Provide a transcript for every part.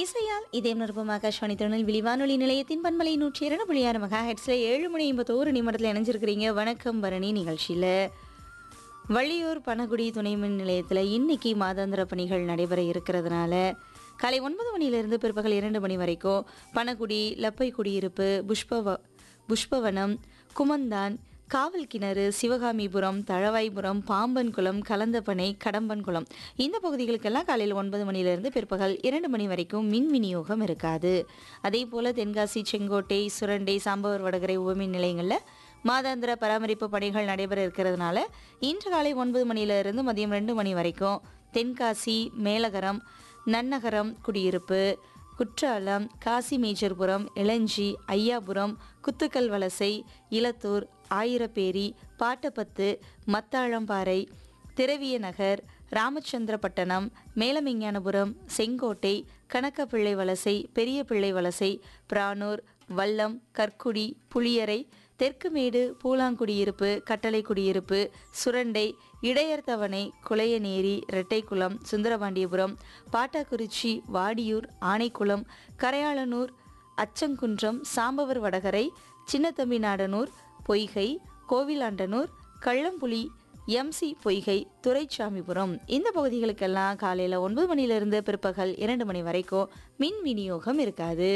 இசையால் இதயம் நிருப்பம் ஆகாஷ்வாணி திருநெல்வேலி வானொலி நிலையத்தின் பண்பலை நூற்றி இரண்டு புள்ளி ஆறு மெகா ஹெட்ஸில் ஏழு மணி எண்பத்தோரு நிமிடத்தில் இணைஞ்சிருக்கிறீங்க வணக்கம் பரணி நிகழ்ச்சியில் வள்ளியூர் பனகுடி துணை மின் நிலையத்தில் இன்னைக்கு மாதாந்திர பணிகள் நடைபெற இருக்கிறதுனால காலை ஒன்பது மணியிலிருந்து பிற்பகல் இரண்டு மணி வரைக்கும் பனகுடி லப்பை குடியிருப்பு புஷ்பவ புஷ்பவனம் குமந்தான் காவல் கிணறு சிவகாமிபுரம் தழவாய்புரம் பாம்பன்குளம் கலந்தப்பனை கடம்பன்குளம் இந்த பகுதிகளுக்கெல்லாம் காலையில் ஒன்பது மணியிலிருந்து பிற்பகல் இரண்டு மணி வரைக்கும் மின் விநியோகம் இருக்காது அதே போல் தென்காசி செங்கோட்டை சுரண்டை சாம்பவர் வடகரை உபமின் நிலையங்களில் மாதாந்திர பராமரிப்பு பணிகள் நடைபெற இருக்கிறதுனால இன்று காலை ஒன்பது மணியிலிருந்து மதியம் ரெண்டு மணி வரைக்கும் தென்காசி மேலகரம் நன்னகரம் குடியிருப்பு குற்றாலம் காசி மேஜர்புரம் இளஞ்சி ஐயாபுரம் குத்துக்கல் வலசை இலத்தூர் ஆயிரப்பேரி பாட்டப்பத்து மத்தாழம்பாறை திரவிய நகர் ராமச்சந்திரப்பட்டணம் மேலமெஞ்ஞானபுரம் செங்கோட்டை கணக்கப்பிள்ளை வலசை பெரிய பிள்ளை வலசை பிரானூர் வல்லம் கற்குடி புளியரை தெற்குமேடு பூலாங்குடியிருப்பு கட்டளை குடியிருப்பு சுரண்டை இடையர்தவணை குளையநேரி இரட்டைக்குளம் சுந்தரபாண்டியபுரம் பாட்டாக்குறிச்சி வாடியூர் ஆனைக்குளம் கரையாளனூர் அச்சங்குன்றம் சாம்பவர் வடகரை சின்னத்தம்பிநாடனூர் பொய்கை கோவிலாண்டனூர் கள்ளம்புலி எம்சி பொய்கை துரைச்சாமிபுரம் இந்த பகுதிகளுக்கெல்லாம் காலையில் ஒன்பது மணியிலிருந்து பிற்பகல் இரண்டு மணி வரைக்கும் மின் விநியோகம் இருக்காது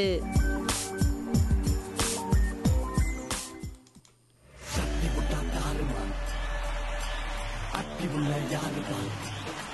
தட்டி விட்டா தாருமா அட்டி உள்ள யாருமா